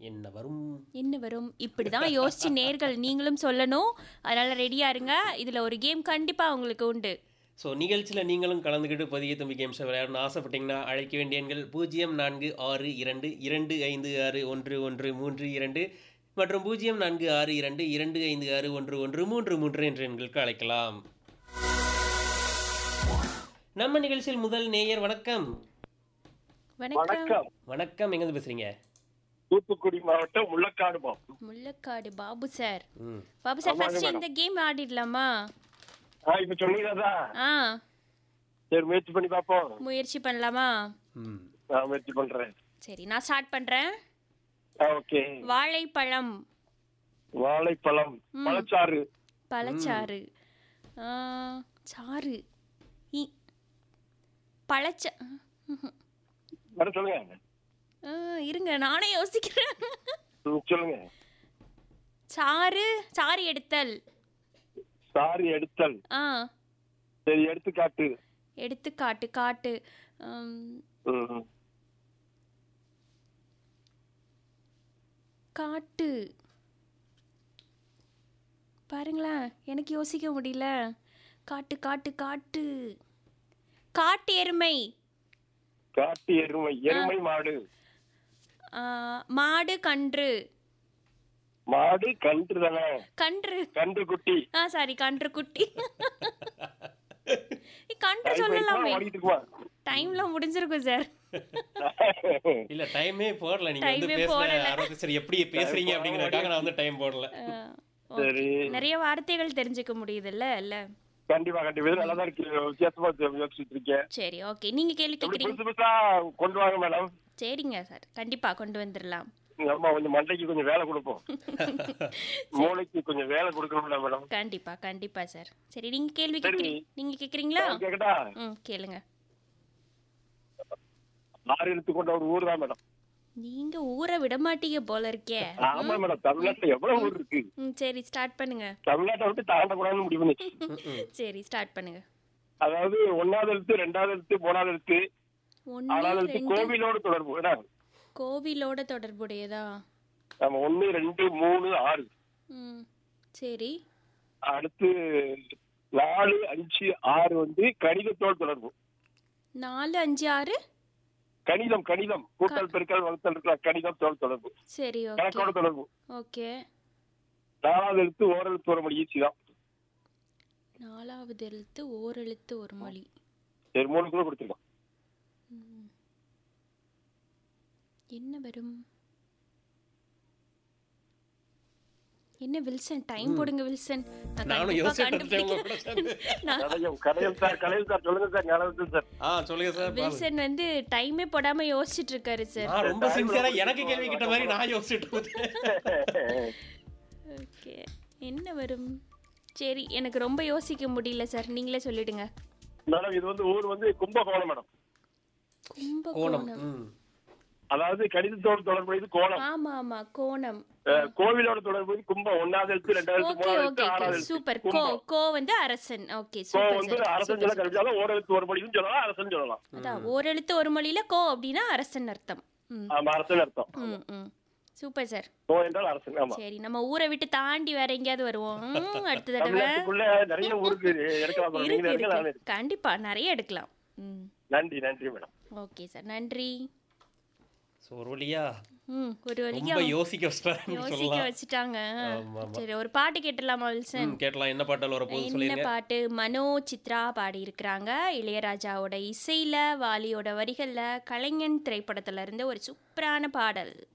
என்ன வரும் என்ன வரும் இப்படிதான் யோசிச்சு நேர்கள் நீங்களும் சொல்லணும் அதனால ரெடியா இருங்க இதுல ஒரு கேம் கண்டிப்பா உங்களுக்கு உண்டு ஸோ நிகழ்ச்சியில் நீங்களும் கலந்துக்கிட்டு பதிய தம்பி கேம்ஸை விளையாடணும்னு ஆசைப்பட்டீங்கன்னா அழைக்க வேண்டிய எண்கள் பூஜ்ஜியம் நான்கு ஆறு இரண்டு இரண்டு ஐந்து ஆறு ஒன்று ஒன்று மூன்று இரண்டு மற்றும் பூஜ்ஜியம் நான்கு ஆறு இரண்டு இரண்டு ஐந்து ஆறு ஒன்று ஒன்று மூன்று மூன்று என்ற எண்களுக்கு அழைக்கலாம் நம்ம நிகழ்ச்சியில் முதல் நேயர் வணக்கம் வணக்கம் வணக்கம் வணக்கம் எங்கேருந்து பேசுறீங்க தூத்துக்குடி மாவட்டம் முள்ளக்காடு மாவட்டம் முள்ளக்காடு பாபு சார் ம் பாபு சார் ஆமாங்க ஃபர்ஸ்ட் மேடம். இந்த கேம் ஆடிடலாமா ஆ இப்ப சொன்னீங்களா ஆ சரி முயற்சி பண்ணி பார்ப்போம் முயற்சி பண்ணலாமா ம் நான் முயற்சி பண்றேன் சரி நான் ஸ்டார்ட் பண்றேன் ஆ ஓகே வாழைப்பழம் வாழைப்பழம் பழச்சாறு பழச்சாறு ஆ, சாறு இ- பழச்ச ம்ஹும். வர சொல்லுங்க ஆ, இருங்க நானே யோசிக்கிறேன் ம், சொல்லுங்க சாறு சாறு எடுத்தல் சாரி எடுத்தல் ஆ சரி எடுத்துக்காட்டு எடுத்து காட்டு காட்டு ஆம், ம், காட்டு பாருங்களேன் எனக்கு யோசிக்க முடியல காட்டு காட்டு காட்டு காட்டு எருமை காட்டு எருமை எருமை மாடு ஆ, மாடு கன்று மாடு கன்று தானே கன்று கன்று குட்டி ஆ சாரி கன்று குட்டி கன்று டைம் சொல்லலாமே ஓடிட்டு இருக்குமா டைம்ல முடிஞ்சிருக்கும் சார் இல்ல டைமே போடல நீங்க வந்து Time ஏ பேசுற போடல. ஆரோக்கிய சரி எப்படி பேசுறீங்க அப்படிங்கறதுக்காக நான் வந்து டைம் போடல சரி நிறைய வார்த்தைகள் தெரிஞ்சுக்க முடியுதுல்ல இல்ல கண்டிப்பா கண்டிப்பா இது நல்லாதான் இருக்கு வித்தியாசமா யோசிச்சுட்டு இருக்கேன் சரி ஓகே நீங்க கேள்வி எப்படி கேக்குறீங்க புதுசு புதுசா கொண்டு வாங்க மேடம் சரிங்க சார் கண்டிப்பா கொண்டு வந்துடலாம் அம்மா கொஞ்சம் மண்டைக்கு கொஞ்சம் வேலை கொடுப்போம் மூளைக்கு கொஞ்சம் வேலை கொடுக்கணும்ல மேடம் கண்டிப்பா கண்டிப்பா சார் சரி நீங்க கேள்வி சரி. கேக்குறீங்க நீங்க கேக்குறீங்களா கேக்கட்டா ம் கேளுங்க ஆறு எடுத்து கொண்ட ஒரு ஊர் தான் மேடம் நீங்க ஊரை விட மாட்டீங்க போல இருக்கே ஆமா மேடம் தமிழ்நாட்டுல எவ்வளவு ஊர் இருக்கு ம் சரி ஸ்டார்ட் பண்ணுங்க தமிழ்நாட்டை விட்டு தாண்டக்கூடாதுன்னு முடிவு பண்ணிச்சு சரி ஸ்டார்ட் பண்ணுங்க அதாவது ஒன்னாவது எழுத்து ரெண்டாவது எழுத்து மூணாவது எழுத்து ஒன்னு ஆறாவது எழுத்து ரெண்டு கோவிலோடு தொடர்பு ஏன்னா கோவிலோட தொடர்புடையதா நம்ம ஒண்ணு ரெண்டு மூணு ஆறு ம் சரி அடுத்து நாலு அஞ்சு ஆறு வந்து கணிதத்தோடு தொடர்பு நாலு அஞ்சு ஆறு கணிதம் கணிதம் கூட்டல் பெருக்கல் வகுத்தல் இருக்கலாம் கணிதத்தோடு தொடர்பு சரி ஓகே கணக்கோட தொடர்பு ஓகே நாலாவது எழுத்து ஓரெழுத்து ஒரு மொழி ஈஸி தான் நாலாவது எழுத்து ஓர் எழுத்து ஒரு மொழி சரி மூணு கூட கொடுத்துருக்கோம் என்ன வரும் என்ன வில்சன் டைம் போடுங்க வில்சன் நான் நானும் கண்டிப்பா யோசிச்சுட்டு இருந்தேன் உங்க கூட கண்டுபிடிக்கிறேன். நான் கடையம் கடையம் சார் கடையம் சார் சொல்லுங்க சார் ஞாபகம் சார் ஆ சொல்லுங்க சார் பாருங்க. வில்சன் வந்து டைமே போடாம யோசிச்சுட்டு இருக்காரு சார் நான் ரொம்ப சின்சியரா எனக்கு கேள்வி கேட்ட மாதிரி நான் யோசிச்சுட்டு இருந்தேன் ஓகே என்ன வரும் சரி எனக்கு ரொம்ப யோசிக்க முடியல சார் நீங்களே சொல்லிடுங்க மேடம் இது வந்து ஊர் வந்து கும்பகோணம் மேடம் கோணம் கும்பகோணம் ம் அதாவது கணிதத்தோடு தொடர்புடையது கோணம் ஆமா ஆமா கோணம் அஹ், கோவிலோட தொடர்பு கும்பம் ஒன்னாவது எழுத்து ரெண்டாவது எழுத்து ஓகே மூணாவது ஓகே எழுத்து ஆறாவது எழுத்து சூப்பர் கோ கும்பம் கோ வந்து அரசன் ஓகே கோ சூப்பர் வந்து சார் அரசன் சொல்ல கழிச்சாலும் ஒரு எழுத்து ஒரு மொழியும் சொல்லலாம் அரசன் சொல்லலாம் அதான் ஓரெழுத்து ஒரு மொழியில கோ அப்படின்னா அரசன் அர்த்தம் ம் ஆமா அரசன் அர்த்தம் ம் ம் சூப்பர் சார் கோ என்றால் அரசன் ஆமா சரி நம்ம ஊரை விட்டு தாண்டி வேற எங்கேயாவது வருவோம் ம், அடுத்த தடவை தமிழ்நாட்டுக்குள்ள நிறைய ஊருக்கு எடுக்கலாம் மேடம். நீங்க இருக்கு எடுக்கலாம் இருக்கு கண்டிப்பா நிறைய எடுக்கலாம் ம் நன்றி நன்றி மேடம் ஓகே சார் நன்றி ஸோ ஒரு வழியா ம் ஒரு வழியா ரொம்ப யோசிக்க வச்சிட்டாருன்னு யோசிக்க சொல்லலாம் வச்சுட்டாங்க ஆமா, ஆமா. சரி ஒரு பாட்டு கேட்டுடலாமா வில்சன் ம், கேட்டலாம் என்ன பாட்டால் வர போகுது என்ன சொல்லிருங்க பாட்டு மனோ சித்ரா பாடி இருக்கிறாங்க இளையராஜாவோட இசையில வாலியோட வரிகள்ல கலைஞன் திரைப்படத்துல இருந்து ஒரு சூப்பரான பாடல்